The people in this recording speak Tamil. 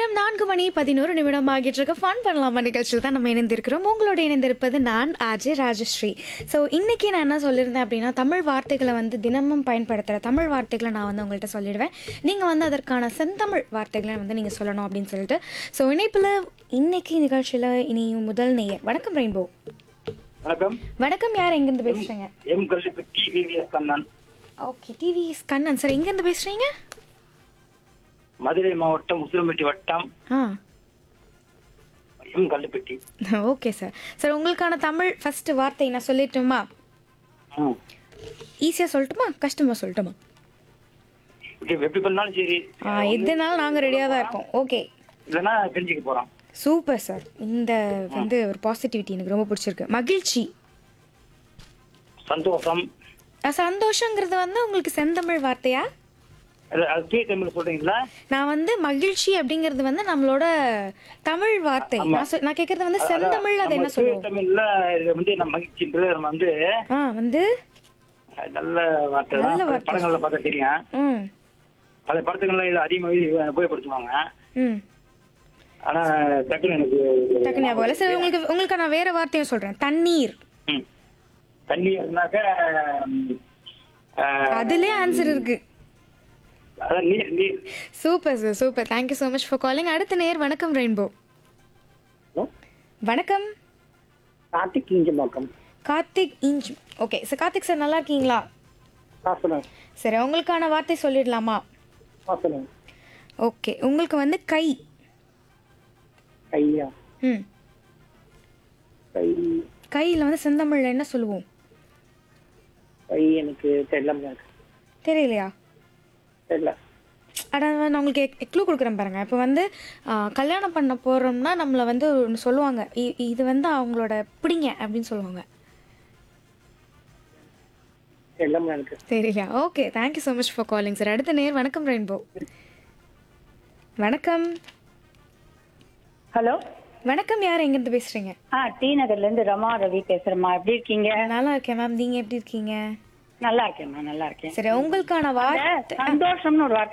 நேரம் நான்கு மணி பதினோரு நிமிடம் ஆகிட்டு இருக்க ஃபன் பண்ணலாமா நிகழ்ச்சியில் தான் நம்ம இணைந்திருக்கிறோம் உங்களோட இணைந்திருப்பது நான் அஜய் ராஜஸ்ரீ ஸோ இன்னைக்கு நான் என்ன சொல்லியிருந்தேன் அப்படின்னா தமிழ் வார்த்தைகளை வந்து தினமும் பயன்படுத்துகிற தமிழ் வார்த்தைகளை நான் வந்து உங்கள்கிட்ட சொல்லிடுவேன் நீங்கள் வந்து அதற்கான செந்தமிழ் வார்த்தைகளை வந்து நீங்கள் சொல்லணும் அப்படின்னு சொல்லிட்டு ஸோ இணைப்பில் இன்னைக்கு நிகழ்ச்சியில் இனி முதல் நேயர் வணக்கம் ரெயின்போ வணக்கம் வணக்கம் யார் எங்கேருந்து பேசுகிறீங்க M Kallipatti VVS Kannan okay TV Kannan sir எங்கேருந்து பேசுகிறீங்க மதுரை மாவட்டம் உசிலம்பட்டி வட்டம் ஆ M Kallipatti okay sir sir உங்களுக்கான தமிழ் ஃபர்ஸ்ட் வார்த்தை நான் சொல்லிட்டுமா ம். ஈஸியாக சொல்லட்டுமா கஷ்டமாக சொல்லட்டுமா இப்படி எப்படி பண்ணாலும் சரி ஆ எதுனாலும் நாங்கள் ரெடியாக தான் இருக்கோம் ஓகே இல்லைன்னா தெரிஞ்சுக்க போறோம் சூப்பர் சார் இந்த வந்து ஒரு பாசிட்டிவிட்டி எனக்கு ரொம்ப பிடிச்சிருக்கு மகிழ்ச்சி சந்தோஷம் அஹ், சந்தோஷங்கிறது வந்து உங்களுக்கு செந்தமிழ் வார்த்தையா அது அது தூய தமிழ் சொல்றீங்களா நான் வந்து மகிழ்ச்சி அப்படிங்கிறது வந்து நம்மளோட தமிழ் வார்த்தை நான் சொல்- நான் கேட்கறது வந்து செந்தமிழ் அதை என்ன நம்ம தூய சொல்லுவோம் தமிழ்ல இது வந்து நம்ம மகிழ்ச்சின்றது நம்ம வந்து ஆ வந்து அஹ், நல்ல வார்த்தை நல்ல தான் வார்த்தை. படங்கள்ல பார்த்தா தெரியும் ம் பல படத்துங்கள்ல இது அதிகமாக இது உபயோகப்படுத்துவாங்க ம் ஆனா டக்குன்னு எனக்கு டக்கு ஞாபகம் இல்லை சரி உங்களுக்கு உங்களுக்கு நான் வேற வார்த்தையும் சொல்கிறேன் தண்ணீர் ம். தண்ணி இருந்தாக்க ம், அஹ், அதுலேயே ஆன்சர் இருக்கு அதான் நீர் நீர் super sir super thank you so much for calling அடுத்த நேர் வணக்கம் ரெயின்போ வணக்கம் கார்த்திக் இஞ்சமாக்கம் கார்த்திக் இஞ்ச் ஓகே சார் கார்த்திக் சார் நல்லா இருக்கீங்களா வாசனம் சரி உங்களுக்கான வார்த்தை சொல்லிடலாமா வாசனம் ஓகே உங்களுக்கு வந்து கை ஐயா ம் கை கையில் வந்து செந்தமிழில் என்ன சொல்லுவோம் கை எனக்கு தெரியல தெரியலையா தெரியல அட நான் உங்களுக்கு க்ளூ கொடுக்குறேன் பாருங்க இப்போ வந்து ஆ, கல்யாணம் பண்ண போகிறோம்னா நம்மளை வந்து ஒன்று சொல்லுவாங்க இ- இது வந்து அவங்களோட பிடிங்க அப்படின்னு சொல்லுவாங்க தெரியல எனக்கு தெரியலையா okay thank you so much for calling sir அடுத்த நேர் வணக்கம் ரெயின்போ வணக்கம் ஹலோ வணக்கம் யார் எங்கேருந்து பேசுகிறீங்க ஆ டி நகர்ல இருந்து ரமா ரவி பேசுறேம்மா எப்படி இருக்கீங்க நல்லா இருக்கேன் மேம் நீங்கள் எப்படி இருக்கீங்க நல்லா இருக்கேம்மா நல்லா இருக்கேன் சரி உங்களுக்கான வார்த்தை சந்தோஷம்னு ஒரு வார்த்தை